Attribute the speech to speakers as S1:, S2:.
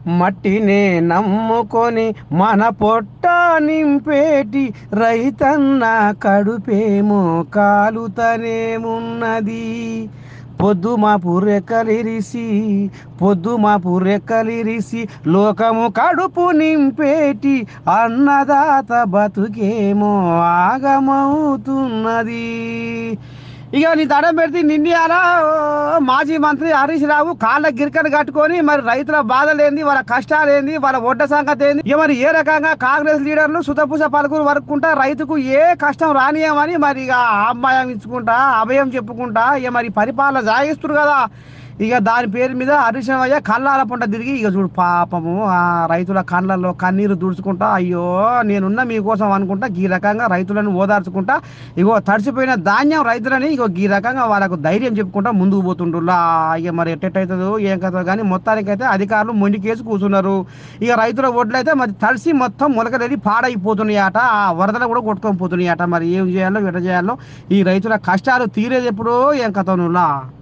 S1: మట్టినే నమ్ముకొని మన పొట్ట నింపేటి రైతన్న కడుపేమో కాలుతనేమున్నది పొద్దు మా పుర్రెక్కలిరిసి పొద్దు మా పుర్రెక్కలిరిసి లోకము కడుపు నింపేటి అన్నదాత బతుకేమో ఆగమవుతున్నది ఇక నీ దడం పెడితే నిండియాల మాజీ మంత్రి హరీష్ రావు కాళ్ళ గిరికలు కట్టుకొని మరి రైతుల బాధలేంది వాళ్ళ కష్టాలేంది వాళ్ళ ఒడ్డ సంగతి ఏంది ఇక మరి ఏ రకంగా కాంగ్రెస్ లీడర్లు సుతపుస పలుకులు వరుకుంటా రైతుకు ఏ కష్టం రానియమని మరి ఇక అమ్మాయం ఇచ్చుకుంటా అభయం చెప్పుకుంటా ఇక మరి పరిపాలన జాగిస్తున్నారు కదా ఇక దాని పేరు మీద హరిశనయ్య కళ్ళాల పంట తిరిగి ఇక చూడు పాపము ఆ రైతుల కళ్ళల్లో కన్నీరు దుడుచుకుంటా అయ్యో నేనున్న మీకోసం అనుకుంటా ఈ రకంగా రైతులను ఓదార్చుకుంటా ఇగో తడిసిపోయిన ధాన్యం రైతులని ఇగో ఈ రకంగా వాళ్ళకు ధైర్యం చెప్పుకుంటా ముందుకు పోతుండ్రులా ఇక మరి ఎట్టెట్టవుతుందో ఏం కథ కానీ మొత్తానికైతే అధికారులు మొండికేసి కూర్చున్నారు ఇక రైతుల ఒడ్లు అయితే మరి తడిసి మొత్తం మొలకలేని పాడైపోతున్నాయట ఆ వరదలు కూడా కొట్టుకొని పోతున్నాయట మరి ఏం చేయాలో ఎట చేయాలో ఈ రైతుల కష్టాలు తీరేది ఎప్పుడో ఏం కథనులా